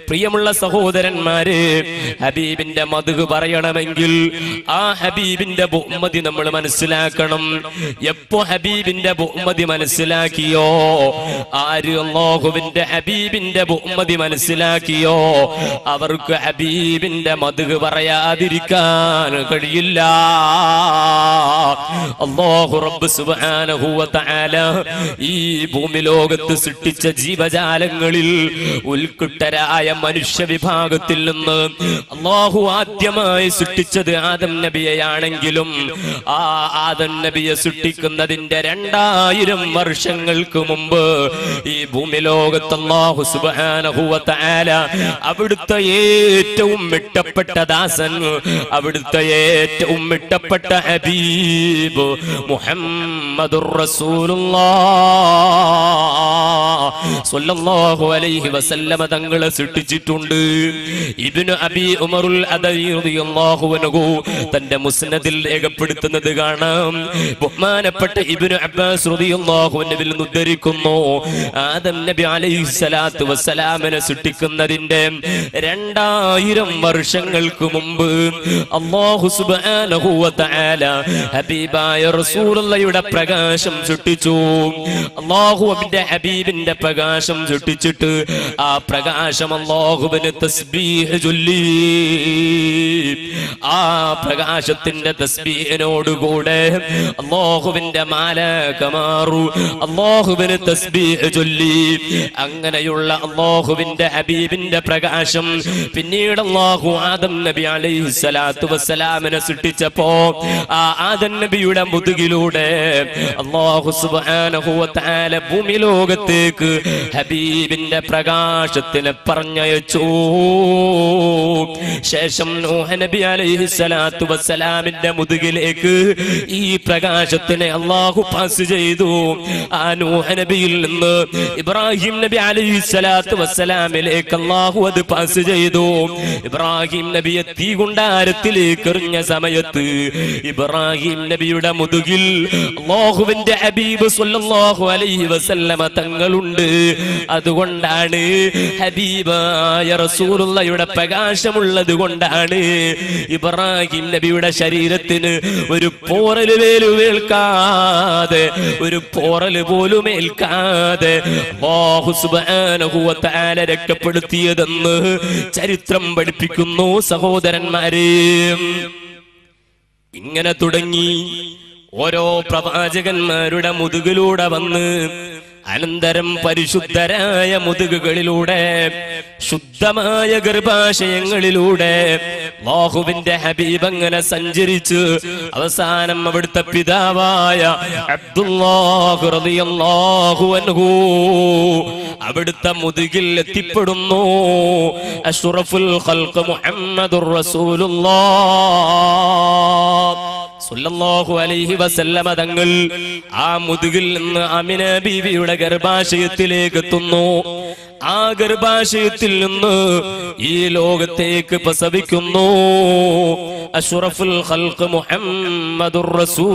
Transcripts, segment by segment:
പ്രിയമുള്ള സഹോദരന്മാര് ഹബീബിന്റെ മധു പറയണമെങ്കിൽ ആ ഹബീബിന്റെ ബഹുമതി നമ്മൾ മനസ്സിലാക്കണം എപ്പോ ഹബീബിന്റെ ബഹുമതി മനസ്സിലാക്കിയോ ആര് അള്ളാഹുവിന്റെ ഹബീബിന്റെ ബഹുമതി മനസ്സിലാക്കിയോ അവർക്ക് ഹബീബിന്റെ മധു പറയാതിരിക്കാൻ കഴിയില്ല അള്ളാഹു റബ്ബ് സുബ്ഹാനഹു വ തആല ഈ ഭൂമി ലോകത്ത് സൃഷ്ടിച്ച ജീവജാലങ്ങളിൽ ഉത്കുട്ടരായ മനുഷ്യ വിഭാഗത്തിൽ നിന്ന് അള്ളാഹു ആദ്യമായി സൃഷ്ടിച്ചത് ആദം നബിയെയാണെങ്കിലും ആ ആദം നബിയെ സൃഷ്ടിക്കുന്നതിന്റെ രണ്ടായിരം വർഷങ്ങൾക്ക് മുമ്പ് ഈ ഭൂമി ലോകത്ത് അള്ളാഹു സുബ്ഹാനഹു വ തആല അവിടുത്തെ ഏറ്റവും ഇഷ്ടപ്പെട്ട ദാസൻ അവിടുത്തെ ഏറ്റവും ഇഷ്ടപ്പെട്ട ഹബീബ് മുഹമ്മദുർ റസൂലുള്ളാഹ് സ്വല്ലല്ലാഹു അലൈഹി വസല്ലമ തങ്ങളെ സൃഷ്ടിച്ചിട്ടുണ്ട് ഇബ്നു അബി ഉമറുൽ അദവി റളിയല്ലാഹു അൻഹു തന്റെ മുസ്നദിൽ രേഖപ്പെടുത്തുന്നത് കാണാം ബഹുമാനപ്പെട്ട ഇബ്നു അബ്ബാസ് റളിയല്ലാഹു അൻഹുവിൽ നിന്ന് ഉദ്ധരിക്കുന്നു ആദം നബി അലൈഹി സ്വലാത്തു വസ്സലാമിനെ സൃഷ്ടിക്കുന്നതിന്റെ രണ്ടായിരം വർഷങ്ങൾക്ക് മുമ്പ് അല്ലാഹു സുബ്ഹാനഹു വ തആല ഹബീബായ റസൂലുള്ളയുടെ പ്രകാശം സൃഷ്ടിച്ചു അല്ലാഹു അവന്റെ ഹബീബിന്റെ പ്രകാശം സൃഷ്ടിച്ചിട്ട് ആ പ്രകാശം അല്ലാഹുവിന് തസ്ബീഹ് ചൊല്ലി ആ പ്രകാശത്തിന്റെ തസ്ബീഹിനോടുകൂടെ അല്ലാഹുവിന്റെ മാലകമാറു അല്ലാഹുവിന് തസ്ബീഹ് ചൊല്ലി അങ്ങനെയുള്ള അല്ലാഹുവിന്റെ ഹബീബിന്റെ പ്രകാശം പിന്നീട് അല്ലാഹു ആദം നബി അലൈഹി സ്വലാത്തു വസ്സലാമിനെ സൃഷ്ടിച്ചപ്പോ ആ ആദം നബിയുടെ മുതുകിലൂടെ അല്ലാഹു സുബ്ഹാനഹു വ തആല ഭൂമി ലോകത്തേക്ക് ഹബീബിന്റെ പ്രകാശത്തിനെ പറഞ്ഞയച്ചു ശേഷം നൂഹ നബി അലൈഹി സ്വലാത്തു വസ്സലാമിന്റെ മുതുകിലേക്ക് ഈ പ്രകാശത്തിനെ അള്ളാഹു പാസ് ചെയ്തു ആ നൂഹ നബിയിൽ നിന്ന് ഇബ്രാഹിം നബി അലൈഹി സ്വലാത്തു വസ്സലാമിലേക്ക് അള്ളാഹു അത് പാസ് ചെയ്തു ഇബ്രാഹിം നബിയെ തീകുണ്ടാരത്തിലേക്ക് എറിഞ്ഞ സമയത്ത് ഇബ്രാഹിം നബിയുടെ മുതുകിൽ അള്ളാഹുവിന്റെ ഹബീബ് സല്ലല്ലാഹു അലൈഹി വസല്ലമ തങ്ങളുണ്ട് അതുകൊണ്ടാണ് ഹബീബായ റസൂലുള്ളയുടെ പ്രകാശമുള്ളത് കൊണ്ടാണ് ഇബ്രാഹിം നബിയുടെ ശരീരത്തിന് ഒരു പോറല് വേലുവേൽക്കാതെ ഒരു പോറല് പോലും ഏൽക്കാതെ അല്ലാഹു സുബ്ഹാനഹു വ തആല രക്ഷപ്പെടുത്തിയതെന്ന് ചരിത്രം പഠിപ്പിക്കുന്നു സഹോദരന്മാരെ ഇങ്ങനെ തുടങ്ങി ഓരോ പ്രവാചകന്മാരുടെ മുതുകിലൂടെ വന്ന് അനന്തരം പരിശുദ്ധരായ മുതുകുകളിലൂടെ ശുദ്ധമായ ഗർഭാശയങ്ങളിലൂടെ ബാഹുവിന്റെ ഹബീബ് അങ്ങനെ സഞ്ചരിച്ച് അവസാനം അവിടുത്തെ പിതാവായ അബ്ദുല്ലാഹു റളിയല്ലാഹു അൻഹു അവിടുത്തെ മുതുകിൽ എത്തിപ്പെടുന്നു അഷ്റഫുൽ ഖൽഖ് മുഹമ്മദുർ റസൂലുള്ളാഹ് സുല്ലല്ലാഹു അലൈഹി വസല്ലമ തങ്ങൾ ആ മുതുകിൽ നിന്ന് അമിന ബീവിയുടെ ഗർഭാശയത്തിലേക്ക് എത്തുന്നു ആ ഗർഭാശയത്തിൽ നിന്ന് ഈ ലോകത്തേക്ക് പ്രസവിക്കുന്നു അഷ്റഫുൽ ഖൽഖ് മുഹമ്മദുർ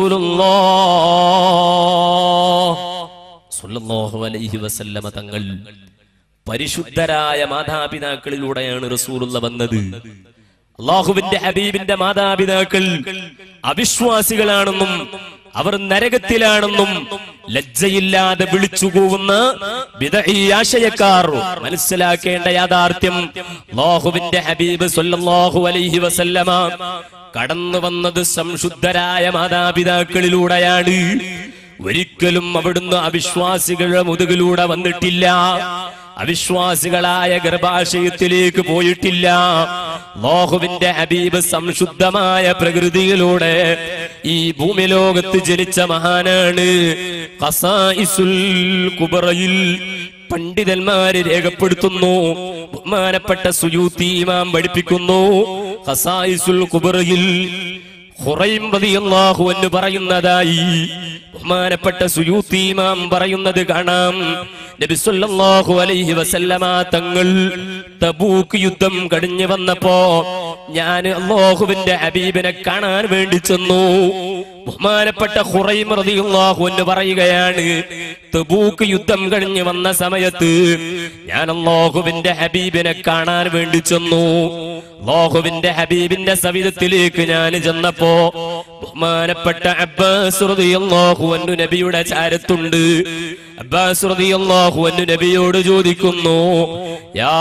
റസൂലുള്ളാഹ് സുല്ലല്ലാഹു അലൈഹി വസല്ലമ തങ്ങൾ പരിശുദ്ധരായ മാതാപിതാക്കളിലൂടെയാണ് റസൂലുള്ള വന്നത് അള്ളാഹുവിന്റെ ഹബീബിന്റെ മാതാപിതാക്കൾ അവിശ്വാസികളാണെന്നും അവർ നരകത്തിലാണെന്നും ലജ്ജയില്ലാതെ വിളിച്ചു കൂവുന്ന വിദഈ ആശയക്കാർ മനസ്സിലാക്കേണ്ട യാഥാർത്ഥ്യം അള്ളാഹുവിന്റെ ഹബീബ് സല്ലല്ലാഹു അലൈഹി വസല്ലമ കടന്നു വന്നത് സംശുദ്ധരായ മാതാപിതാക്കളിലൂടെയാണ് ഒരിക്കലും അവിടുന്ന് അവിശ്വാസികളുടെ മുതുകിലൂടെ വന്നിട്ടില്ല അവിശ്വാസികളായ ഗർഭാശയത്തിലേക്ക് പോയിട്ടില്ല ലോഹുവിന്റെ ഹബീബ് സംശുദ്ധമായ പ്രകൃതിയിലൂടെ ഈ ഭൂമി ലോകത്ത് ജനിച്ച മഹാനാണ് ഖസായിസുൽ കുബറയിൽ പണ്ഡിതന്മാര് രേഖപ്പെടുത്തുന്നു ബഹുമാനപ്പെട്ട സുയൂത്തി ഇമാം പഠിപ്പിക്കുന്നു ഖസായിസുൽ കുബറയിൽ ഹുറൈം റളിയല്ലാഹു എന്ന് പറയുന്നതായി ബഹുമാനപ്പെട്ട സുയൂത്തി ഇമാം പറയുന്നത് കാണാം നബി സല്ലല്ലാഹു അലൈഹി വസല്ലമ തങ്ങൾ തബൂക്ക് യുദ്ധം കഴിഞ്ഞു വന്നപ്പോ ഞാൻ അള്ളാഹുവിന്റെ ഹബീബിനെ കാണാൻ വേണ്ടി ചെന്നു ബഹുമാനപ്പെട്ട ഖുറൈം റളിയല്ലാഹു എന്ന് പറയുകയാണ് തബൂക്ക് യുദ്ധം കഴിഞ്ഞ് വന്ന സമയത്ത് ഞാൻ അള്ളാഹുവിന്റെ ഹബീബിനെ കാണാൻ വേണ്ടി ചെന്നു അള്ളാഹുവിന്റെ ഹബീബിന്റെ സവിധത്തിലേക്ക് ഞാൻ ചെന്നപ്പോ ബഹുമാനപ്പെട്ട അബ്ബാസ് റളിയല്ലാഹു അൻഹു നബിയുടെ ചാരത്തുണ്ട് അബ്ബാസ് റളിയല്ലാഹു അൻഹു നബിയോട് ചോദിക്കുന്നു യാ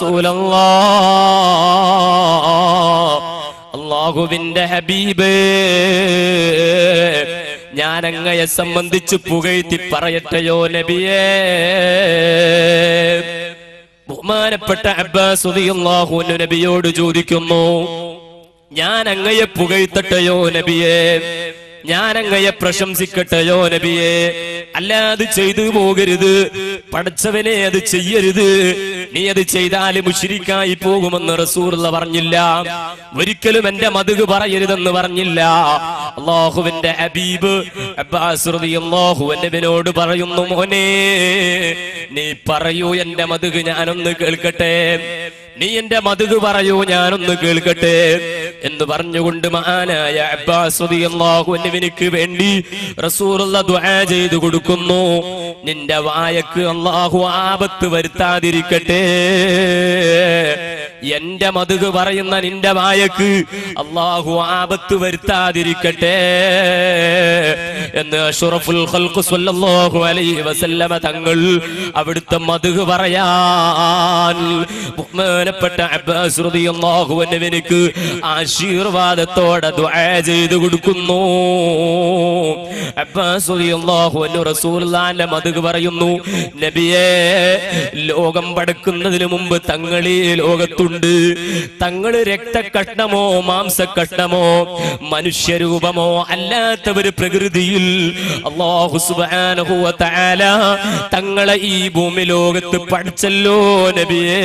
റസൂലല്ലാഹ് അള്ളാഹുവിന്റെ ഹബീബേ ഞാൻ അങ്ങയെ സംബന്ധിച്ച് പുകഴ്ത്തി പറയട്ടെയോ നബിയേ ബഹുമാനപ്പെട്ട അബ്ബാസ് റളിയല്ലാഹു അൻഹു നബിയോട് ചോദിക്കുന്നു ഞാൻ അങ്ങയെ പുകഴ്ത്തട്ടെയോ നബിയേ ഞാൻ അങ്ങയെ പ്രശംസിക്കട്ടെയോ നബിയെ അല്ലാതെ ചെയ്തു പോകരുത് പഠിച്ചവനെ അത് ചെയ്യരുത് നീ അത് ചെയ്താൽ മുഷിരിക്കായി പോകുമെന്ന് റസൂർള്ള പറഞ്ഞില്ല ഒരിക്കലും എന്റെ മതുക് പറയരുതെന്ന് പറഞ്ഞില്ല അള്ളാഹുവിന്റെ ഹബീബ് അബ്ബാസ് റളിയല്ലാഹു അൻഹുവിനോട് പറയുന്നു മോനെ നീ പറയൂ എന്റെ മതുക് ഞാനൊന്ന് കേൾക്കട്ടെ നീ എന്റെ മതുക് പറയൂ ഞാനൊന്ന് കേൾക്കട്ടെ എന്ന് പറഞ്ഞുകൊണ്ട് മഹാനായ അബ്ബാസ് റളിയല്ലാഹു അൻഹുവിനിക്ക് വേണ്ടി റസൂലുള്ള ദുആ ചെയ്തു കൊടുക്കുന്നു നിന്റെ വായക്ക് അള്ളാഹു ആപത്ത് വരുത്താതിരിക്കട്ടെ എന്റെ മതുക് പറയുന്ന നിന്റെ വായക്ക് അള്ളാഹു ആപത്ത് വരുത്താതിരിക്കട്ടെ എന്ന് അഷ്റഫുൽ ഖൽഖ് സ്വല്ലല്ലാഹു അലൈഹി വസല്ലമ തങ്ങൾ അവിടുത്തെ മതുക് പറയാൻ ബഹുമാനപ്പെട്ട അബ്ബാസ് റളിയല്ലാഹു അൻഹുവിനിക്ക് ആശീർവാദത്തോടെ ദുആ ചെയ്തു കൊടുക്കുന്നു അബ്ബാസ് റളിയല്ലാഹു അൻഹു റസൂലുള്ളാഹിന്റെ മതുക് പറയുന്നു നബിയേ ലോകം പടക്കുന്നതിന് മുമ്പ് തങ്ങളീ ലോകത്തുണ്ട് തങ്ങള് രക്തക്കഷ്ണമോ മാംസക്കഷ്ണമോ മനുഷ്യരൂപമോ അല്ലാത്ത ഒരു പ്രകൃതിയിൽ അള്ളാഹു സുബ്ഹാനഹു വ തആല തങ്ങളെ ഈ ഭൂമി ലോകത്ത് പഠിച്ചല്ലോ നബിയേ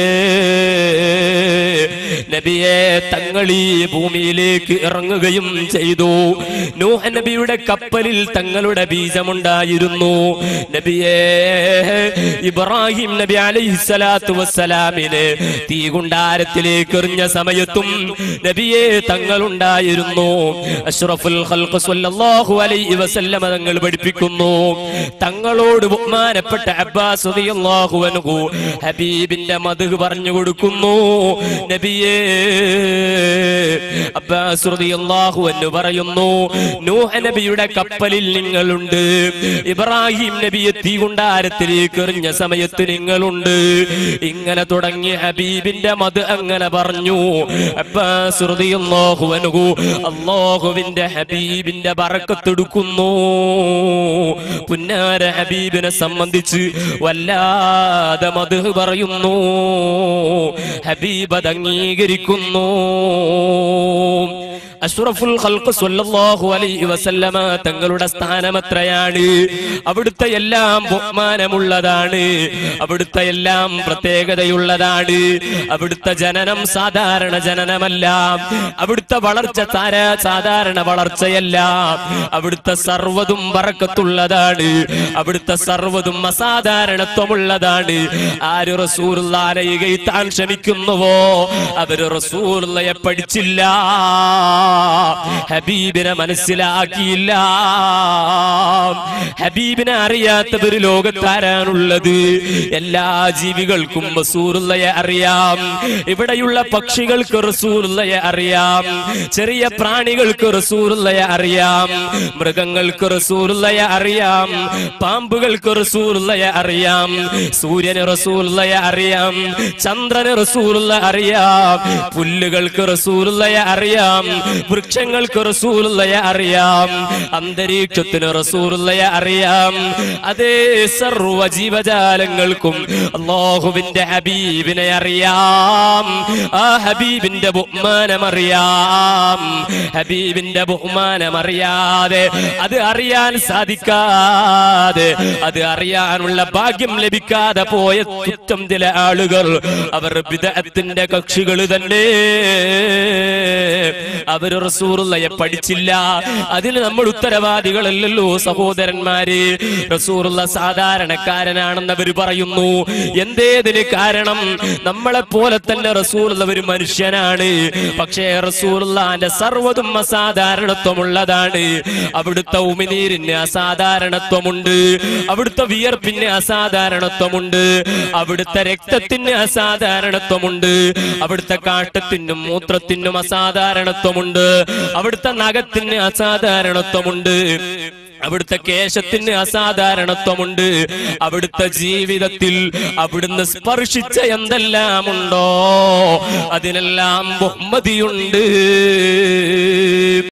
നബിയെ തങ്ങൾ ഈ ഭൂമിയിലേക്ക് ഇറങ്ങുകയും ചെയ്തു നൂഹ നബിയുടെ കപ്പലിൽ തങ്ങളുടെ ബീജമുണ്ടായിരുന്നു നബിയെ ഇബ്രാഹിം നബി അലൈഹിസ്സലാത്തു വസ്സലാമിനെ തീകുണ്ടാരത്തിലേക്ക് എറിഞ്ഞ സമയത്തും നബിയെ തങ്ങളുണ്ടായിരുന്നു അഷ്റഫുൽ ഖൽഖ് സ്വല്ലല്ലാഹു അലൈഹി വസല്ലമ തങ്ങൾ പഠിപ്പിക്കുന്നു തങ്ങളോട് ബഹുമാനപ്പെട്ട അബ്ബാസ് റളിയല്ലാഹു അൻഹു ഹബീബിന്റെ മദ്ഹ് പറഞ്ഞു കൊടുക്കുന്നു നബിയേ അബ്ബാസ് റളിയല്ലാഹു അൻഹു പറയുന്നു നൂഹ നബിയുടെ കപ്പലിൽ നിങ്ങളുണ്ട് ഇബ്രാഹിം നബിയെ തീകുണ്ടാരത്തിലേക്ക് എറിഞ്ഞ സമയത്ത് നിങ്ങളുണ്ട് ഇങ്ങനെ തുടങ്ങി ഹബീബിന്റെ മത് അങ്ങനെ പറഞ്ഞു അബ്ബാസ് റളിയല്ലാഹു അൻഹു അല്ലാഹുവിന്റെ ഹബീബിന്റെ ബറക്കത്തെടുക്കുന്നു പുന്നാര ഹബീബിനെ സംബന്ധിച്ച് വല്ലാതെ മത് പറയുന്നു ഹബീബ് അത് അംഗീകരിക്കുന്നു അഷ്റഫുൽ ഖൽഖ് സ്വല്ലല്ലാഹു അലൈഹി വസല്ലമ തങ്ങളുടെ സ്ഥാനം എത്രയാണ് അവിടുത്തെ എല്ലാം ബഹുമാനമുള്ളതാണ് അവിടുത്തെ എല്ലാം പ്രത്യേകതയുള്ളതാണ് അവിടുത്തെ ജനനം സാധാരണ ജനനമല്ല അവിടുത്തെ വളർച്ച താര സാധാരണ വളർച്ചയല്ല അവിടുത്തെ സർവ്വതും ബറക്കത്തുള്ളതാണ് അവിടുത്തെ സർവ്വതും അസാധാരണത്വമുള്ളതാണ് ആര് റസൂലുള്ളാനെ ഇകഴ്ത്താൻ ശ്രമിക്കുന്നുവോ അവര് റസൂലുള്ളയെ പഠിച്ചില്ല ഹബീബിനെ മനസ്സിലാക്കിയില്ല ഹബീബിനെ അറിയാത്തവര് ലോകത്താരാണുള്ളത് എല്ലാ ജീവികൾക്കും റസൂലുള്ളയെ അറിയാം ഇവിടെയുള്ള പക്ഷികൾക്ക് റസൂലുള്ളയെ അറിയാം ചെറിയ പ്രാണികൾക്ക് റസൂലുള്ളയെ അറിയാം മൃഗങ്ങൾക്ക് റസൂലുള്ളയെ അറിയാം പാമ്പുകൾക്ക് റസൂലുള്ളയെ അറിയാം സൂര്യന് റസൂലുള്ളയെ അറിയാം ചന്ദ്രന് റസൂലുള്ള അറിയാം പുല്ലുകൾക്ക് റസൂലുള്ളയെ അറിയാം വൃക്ഷങ്ങൾക്ക് റസൂലുള്ളയെ അറിയാം അന്തരീക്ഷത്തിന് റസൂലുള്ളയെ അറിയാം അതേ സർവ ജീവജാലങ്ങൾക്കും അള്ളാഹുവിന്റെ ഹബീബിനെ അറിയാം ആ ഹബീബിന്റെ ബഹുമാനം അറിയാം ഹബീബിന്റെ ബഹുമാനം അറിയാതെ അത് അറിയാൻ സാധിക്കാതെ അത് അറിയാനുള്ള ഭാഗ്യം ലഭിക്കാതെ പോയ തുറ്റം ചില ആളുകൾ അവർ വിദഗ്ധത്തിന്റെ കക്ഷികൾ തന്നെ അവർ അവര് റസൂറുള്ളയെ പഠിച്ചില്ല അതിന് നമ്മൾ ഉത്തരവാദികളല്ലല്ലോ സഹോദരന്മാര് റസൂറുള്ള സാധാരണക്കാരനാണെന്ന് അവർ പറയുന്നു എന്തേതിന് കാരണം നമ്മളെ പോലെ തന്നെ റസൂലുള്ള ഒരു മനുഷ്യനാണ് പക്ഷേ റസൂലുള്ളാന്റെ സർവ്വതും അസാധാരണത്വമുള്ളതാണ് അവിടുത്തെ ഉമിനീരിന് അസാധാരണത്വമുണ്ട് അവിടുത്തെ വിയർപ്പിന് അസാധാരണത്വമുണ്ട് അവിടുത്തെ രക്തത്തിന് അസാധാരണത്വമുണ്ട് അവിടുത്തെ കാട്ടത്തിനും മൂത്രത്തിനും അസാധാരണത്വമുണ്ട് അവിടുത്തെ നഖത്തിന് അസാധാരണത്വമുണ്ട് അവിടുത്തെ കേശത്തിന് അസാധാരണത്വമുണ്ട് അവിടുത്തെ ജീവിതത്തിൽ അവിടുന്ന് സ്പർശിച്ച എന്തെല്ലാമുണ്ടോ അതിനെല്ലാം ബഹുമതിയുണ്ട്